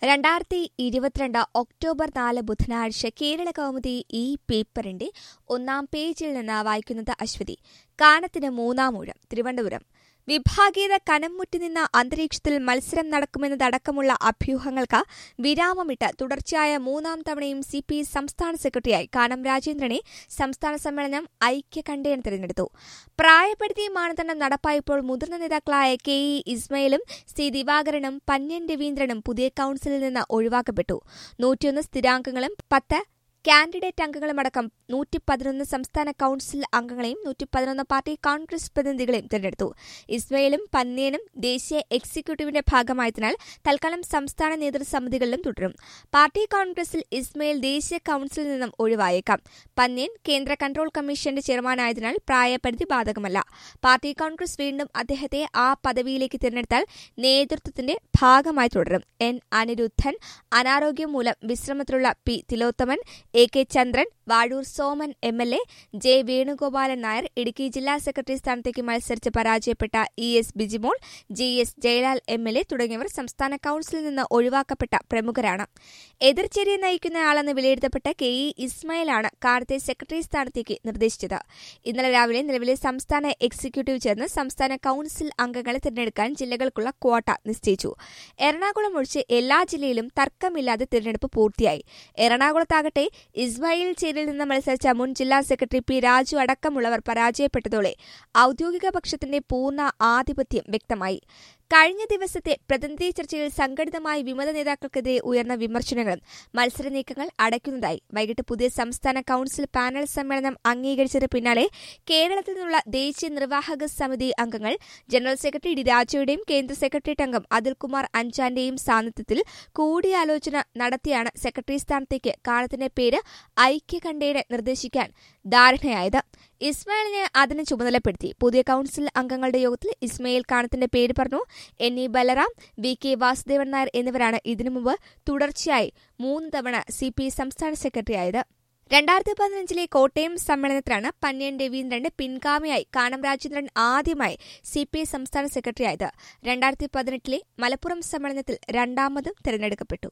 രണ്ടായിരത്തി ഇരുപത്തിരണ്ട് ഒക്ടോബർ നാല് ബുധനാഴ്ച കേരള കൗമുദി ഈ പേപ്പറിന്റെ ഒന്നാം പേജിൽ നിന്ന് വായിക്കുന്നത് അശ്വതി കാനത്തിന് മൂന്നാം ഊഴം തിരുവനന്തപുരം വിഭാഗീയത കനം മുറ്റി നിന്ന അന്തരീക്ഷത്തിൽ മത്സരം നടക്കുമെന്നതടക്കമുള്ള അഭ്യൂഹങ്ങൾക്ക് വിരാമമിട്ട് തുടർച്ചയായ മൂന്നാം തവണയും സി പി സംസ്ഥാന സെക്രട്ടറിയായി കാനം രാജേന്ദ്രനെ സംസ്ഥാന സമ്മേളനം ഐക്യകണ്ഠേന തിരഞ്ഞെടുത്തു പ്രായപരിധി മാനദണ്ഡം നടപ്പായപ്പോൾ മുതിർന്ന നേതാക്കളായ കെ ഇ ഇസ്മയിലും സി ദിവാകരനും പന്യൻ രവീന്ദ്രനും പുതിയ കൌൺസിലിൽ നിന്ന് ഒഴിവാക്കപ്പെട്ടു നൂറ്റിയൊന്ന് സ്ഥിരാംഗങ്ങളും പത്ത് കാൻഡിഡേറ്റ് അംഗങ്ങളുമടക്കം നൂറ്റി പതിനൊന്ന് സംസ്ഥാന കൌൺസിൽ അംഗങ്ങളെയും നൂറ്റി പതിനൊന്ന് പാർട്ടി കോൺഗ്രസ് പ്രതിനിധികളെയും തിരഞ്ഞെടുത്തു ഇസ്മയിലും പന്ന്യനും ദേശീയ എക്സിക്യൂട്ടീവിന്റെ ഭാഗമായതിനാൽ തൽക്കാലം സംസ്ഥാന നേതൃസമിതികളിലും തുടരും പാർട്ടി കോൺഗ്രസിൽ ഇസ്മയിൽ ദേശീയ കൌൺസിലിൽ നിന്നും ഒഴിവായേക്കാം പന്ന്യൻ കേന്ദ്ര കൺട്രോൾ കമ്മീഷന്റെ ചെയർമാനായതിനാൽ പ്രായപരിധി ബാധകമല്ല പാർട്ടി കോൺഗ്രസ് വീണ്ടും അദ്ദേഹത്തെ ആ പദവിയിലേക്ക് തിരഞ്ഞെടുത്താൽ നേതൃത്വത്തിന്റെ ഭാഗമായി തുടരും എൻ അനിരുദ്ധൻ അനാരോഗ്യം മൂലം വിശ്രമത്തിലുള്ള P Thilothaman A K Chandran Vazhoor Soman M L A J Venugopalan Nair Idukki ജില്ലാ സെക്രട്ടറി സ്ഥാനത്തേക്ക് മത്സരിച്ച് പരാജയപ്പെട്ട E S Bijimol G S Jayalal M L A തുടങ്ങിയവർ സംസ്ഥാന കൌൺസിലിൽ നിന്ന് ഒഴിവാക്കപ്പെട്ട പ്രമുഖരാണ് എതിർചേരിയെ നയിക്കുന്നയാളെന്ന് വിലയിരുത്തപ്പെട്ട കെ ഇ ഇസ്മായിലാണ് കാലത്തെ സെക്രട്ടറി സ്ഥാനത്തേക്ക് നിർദ്ദേശിച്ചത് ഇന്നലെ രാവിലെ നിലവിലെ സംസ്ഥാന എക്സിക്യൂട്ടീവ് ചേർന്ന് സംസ്ഥാന കൌൺസിൽ അംഗങ്ങളെ തിരഞ്ഞെടുക്കാൻ ജില്ലകൾക്കുള്ള ക്വാട്ട നിശ്ചയിച്ചു എറണാകുളം ഒഴിച്ച് എല്ലാ ജില്ലയിലും തർക്കമില്ലാതെ തിരഞ്ഞെടുപ്പ് പൂർത്തിയായി എറണാകുളത്താകട്ടെ ഇസ്മായിൽ ചേരിയിൽ നിന്ന് മത്സരിച്ച മുൻ ജില്ലാ സെക്രട്ടറി പി രാജു അടക്കമുള്ളവർ പരാജയപ്പെട്ടതോടെ ഔദ്യോഗിക പക്ഷത്തിന്റെ പൂർണ്ണ ആധിപത്യം വ്യക്തമായി കഴിഞ്ഞ ദിവസത്തെ പ്രതിനിധി ചർച്ചയിൽ സംഘടിതമായി വിമത നേതാക്കൾക്കെതിരെ ഉയർന്ന വിമർശനങ്ങളും മത്സര നീക്കങ്ങൾ അടയ്ക്കുന്നതായി വൈകിട്ട് പുതിയ സംസ്ഥാന കൌൺസിൽ പാനൽ സമ്മേളനം അംഗീകരിച്ചതിന് പിന്നാലെ കേരളത്തിൽ നിന്നുള്ള ദേശീയ നിർവാഹക സമിതി അംഗങ്ങൾ ജനറൽ സെക്രട്ടറി ഡി രാജയുടെയും കേന്ദ്ര സെക്രട്ടേറിയറ്റ് അംഗം അതിൽകുമാർ അഞ്ചാന്റെയും സാന്നിധ്യത്തിൽ കൂടിയാലോചന നടത്തിയാണ് സെക്രട്ടറി സ്ഥാനത്തേക്ക് കാലത്തിന്റെ പേര് ഐക്യകണ്ഠേന നിർദ്ദേശിക്കാൻ ധാരണയായത് ഇസ്മായിലിനെ അതിന് ചുമതലപ്പെടുത്തി പുതിയ കൌൺസിൽ അംഗങ്ങളുടെ യോഗത്തിൽ ഇസ്മയിൽ കാനത്തിന്റെ പേര് പറഞ്ഞു N E Balaram V K Vasudevan Nair എന്നിവരാണ് ഇതിനു മുമ്പ് തുടർച്ചയായി മൂന്ന് തവണ സി പി സംസ്ഥാന സെക്രട്ടറിയായത് രണ്ടായിരത്തി പതിനഞ്ചിലെ കോട്ടയം സമ്മേളനത്തിലാണ് പന്ന്യൻ രവീന്ദ്രന്റെ പിൻഗാമിയായി കാനം രാജേന്ദ്രൻ ആദ്യമായി സി പി ഐ സംസ്ഥാന സെക്രട്ടറിയായത് രണ്ടായിരത്തി പതിനെട്ടിലെ മലപ്പുറം സമ്മേളനത്തിൽ രണ്ടാമതും തെരഞ്ഞെടുക്കപ്പെട്ടു